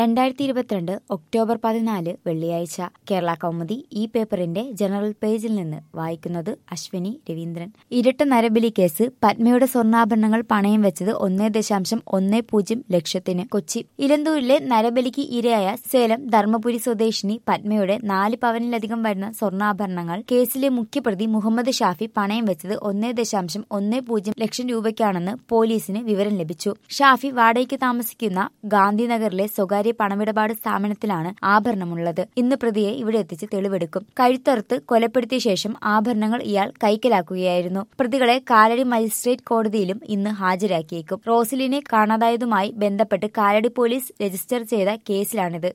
രണ്ടായിരത്തി ഇരുപത്തിരണ്ട് ഒക്ടോബർ പതിനാല് വെള്ളിയാഴ്ച കേരള കൗമുദി ഈ പേപ്പറിന്റെ ജനറൽ പേജിൽ നിന്ന് വായിക്കുന്നത് അശ്വിനി രവീന്ദ്രൻ ഇരട്ട നരബലി കേസ് പത്മയുടെ സ്വർണ്ണാഭരണങ്ങൾ പണയം വെച്ചത് ഒന്നേ ദശാംശം ഒന്നേ പൂജ്യം ലക്ഷത്തിന് കൊച്ചി ഇലന്തൂരിലെ നരബലിക്ക് ഇരയായ സേലം ധർമ്മപുരി സ്വദേശിനി പത്മയുടെ നാല് പവനിലധികം വരുന്ന സ്വർണ്ണാഭരണങ്ങൾ കേസിലെ മുഖ്യപ്രതി മുഹമ്മദ് ഷാഫി പണയം വെച്ചത് ഒന്നേ ദശാംശം ഒന്നേ പൂജ്യം ലക്ഷം രൂപയ്ക്കാണെന്ന് പോലീസിന് വിവരം ലഭിച്ചു ഷാഫി വാടകയ്ക്ക് താമസിക്കുന്ന ഗാന്ധിനഗറിലെ സ്വകാര്യ പണമിടപാട് സ്ഥാപനത്തിലാണ് ആഭരണമുള്ളത് ഇന്ന് പ്രതിയെ ഇവിടെ എത്തിച്ച് തെളിവെടുക്കും കഴുത്തറുത്ത് കൊലപ്പെടുത്തിയ ശേഷം ആഭരണങ്ങൾ ഇയാൾ കൈക്കലാക്കുകയായിരുന്നു പ്രതികളെ കാലടി മജിസ്ട്രേറ്റ് കോടതിയിലും ഇന്ന് ഹാജരാക്കിയേക്കും റോസിലിനെ കാണാതായതുമായി ബന്ധപ്പെട്ട് കാലടി പോലീസ് രജിസ്റ്റർ ചെയ്ത കേസിലാണിത്